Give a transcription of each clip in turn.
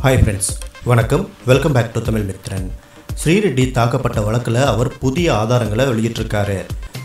Hi friends வணக்கம் welcome back to Tamil Mithran Sri Reddy தாக்கப்பட்ட வழக்கில் அவர் புதிய ஆதாரங்களை வெளியிட்டிருக்காரு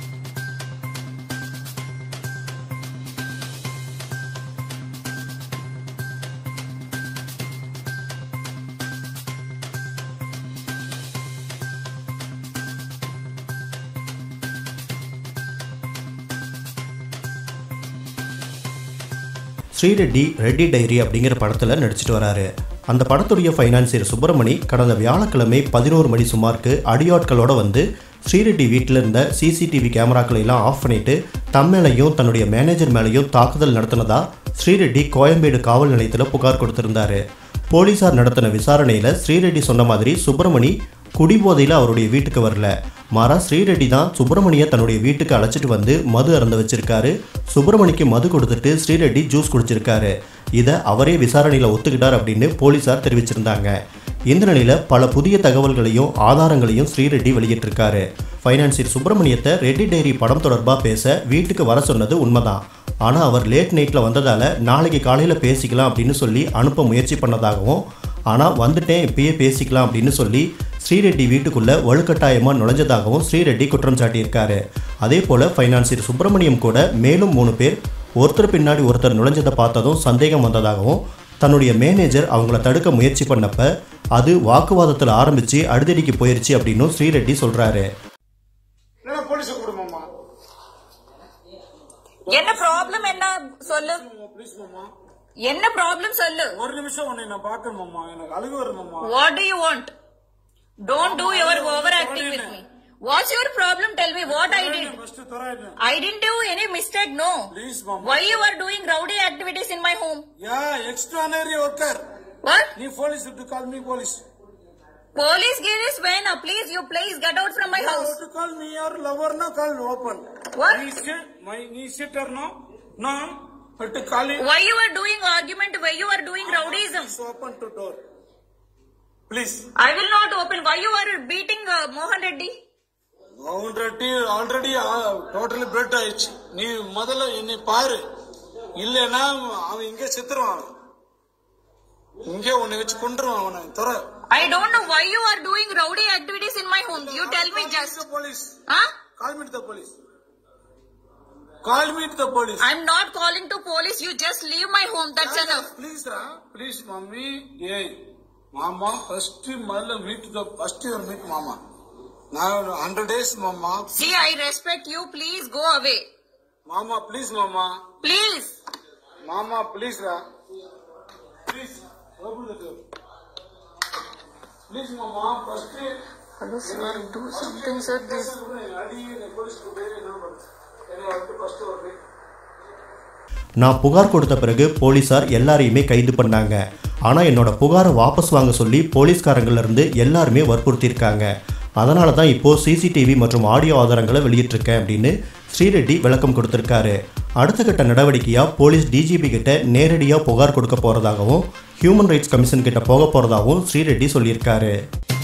ஸ்ரீரெட்டி ரெட்டி டைரி அப்படிங்கிற படத்தில் நடிச்சிட்டு வராரு அந்த படத்துடைய ஃபைனான்சியர் சுப்பிரமணி கடந்த வியாழக்கிழமை பதினோரு மணி சுமாருக்கு அடியாட்களோட வந்து ஸ்ரீரெட்டி வீட்டில் இருந்த சிசிடிவி கேமராக்களை எல்லாம் ஆஃப் பண்ணிட்டு தம் மேலையும் தன்னுடைய மேனேஜர் மேலேயும் தாக்குதல் நடத்தினதா ஸ்ரீரெட்டி கோயம்பேடு காவல் நிலையத்தில் புகார் கொடுத்திருந்தாரு போலீசார் நடத்தின விசாரணையில் ஸ்ரீரெட்டி சொன்ன மாதிரி சுப்பிரமணி குடிபோதையில் அவருடைய வீட்டுக்கு வரல மாறா ஸ்ரீரெட்டி தான் சுப்பிரமணியை தன்னுடைய வீட்டுக்கு அழைச்சிட்டு வந்து மது அருந்த வச்சிருக்காரு சுப்பிரமணிக்கு மது கொடுத்துட்டு ஸ்ரீரெட்டி ஜூஸ் குடிச்சிருக்காரு இதை அவரே விசாரணையில் ஒத்துக்கிட்டார் அப்படின்னு போலீசார் தெரிவிச்சிருந்தாங்க இந்த நிலையில் பல புதிய தகவல்களையும் ஆதாரங்களையும் ஸ்ரீரெட்டி வெளியிட்டிருக்காரு ஃபைனான்சியர் சுப்பிரமணியத்தை ரெட்டி டைரி படம் தொடர்பாக பேச வீட்டுக்கு வர சொன்னது உண்மைதான் ஆனால் அவர் லேட் நைட்டில் வந்ததால் நாளைக்கு காலையில் பேசிக்கலாம் அப்படின்னு சொல்லி அனுப்ப முயற்சி பண்ணதாகவும் ஆனால் வந்துட்டேன் இப்பயே பேசிக்கலாம் அப்படின்னு சொல்லி ஸ்ரீரெட்டி வீட்டுக்குள்ளே வலுக்கட்டாயமாக நுழைஞ்சதாகவும் ஸ்ரீரெட்டி குற்றம் சாட்டியிருக்காரு அதே போல் ஃபைனான்சியர் சுப்பிரமணியம் கூட மேலும் மூணு பேர் ஒருத்தர் பின்னாடி ஒருத்தர் நுழைஞ்சதை பார்த்ததும் சந்தேகம் வந்ததாகவும் தன்னுடைய மேனேஜர் அவங்கள தடுக்க முயற்சி பண்ணப்ப அது வாக்குவாதத்தில் ஆரம்பித்து அடிதடிக்கு போயிருச்சு அப்படின்னும் ஸ்ரீரெட்டி சொல்கிறாரு இல்லைன்னா போலீஸை கொடுமாம்மா என்ன ப்ராப்ளம் என்ன சொல்லு ப்ளீஸ் மாமா என்ன ப்ராப்ளம் சொல்லு ஒரு நிமிஷம் உன்னை நான் பார்க்கணுமாம்மா எனக்கு அழுகு வருமாம்மா what do you want don't do your over acting with me what's your problem tell me what I did first தராயிட்டேன் I didn't do any mistake no please மாமா why you are doing rowdy activities in my home யா extraordinary worker what நீ police to call me police police give is when uh, please you please get out from my house to call me your lover no call open What? நீ sit my நீ sitter no no but call why you are doing argument why you are doing rowdyism open the door please i will not open why you are beating uh, mohan reddy already already totally பிரெட் ஆயிடுச்சு நீ முதல்ல என்னை பாரு இல்லைன்னா அவன் இங்கே செத்துருவான் அவன். இங்கே உன்னை வச்சு கொண்டுருவான் அவனை துற i don't know why you are doing rowdy activities in my home you tell me just police huh call meet the police call meet the police I'm not calling to police. You just leave my home. That's enough. Please రా please mummy ఏ మామ first మళ్ళీ meet the first your meet మామ నా hundred days మామ See, I respect you. Please go away. మామ please మామ Please. మామ ప్లీజ్ రా please open the door please మామ first Hello, sir. Do something, sir. This. அடி போலீஸ் என்ன வந்து ஃபர்ஸ்ட் ஒரு நான் புகார் கொடுத்த பிறகு போலீஸார் எல்லாரையுமே கைது பண்ணாங்க ஆனால் என்னோட புகாரை வாபஸ் வாங்க சொல்லி போலீஸ்காரங்கள்ல இருந்து எல்லாருமே வற்புறுத்தியிருக்காங்க அதனால தான் இப்போது சிசிடிவி மற்றும் ஆடியோ ஆதாரங்களை வெளியிட்டிருக்கேன் அப்படின்னு ஸ்ரீரெட்டி விளக்கம் கொடுத்துருக்காரு அடுத்த கட்ட நடவடிக்கையாக போலீஸ் டிஜிபி கிட்ட நேரடியாக புகார் கொடுக்க போகிறதாகவும் ஹியூமன் ரைட்ஸ் கமிஷன் கிட்ட போக போகிறதாகவும் ஸ்ரீரெட்டி சொல்லியிருக்காரு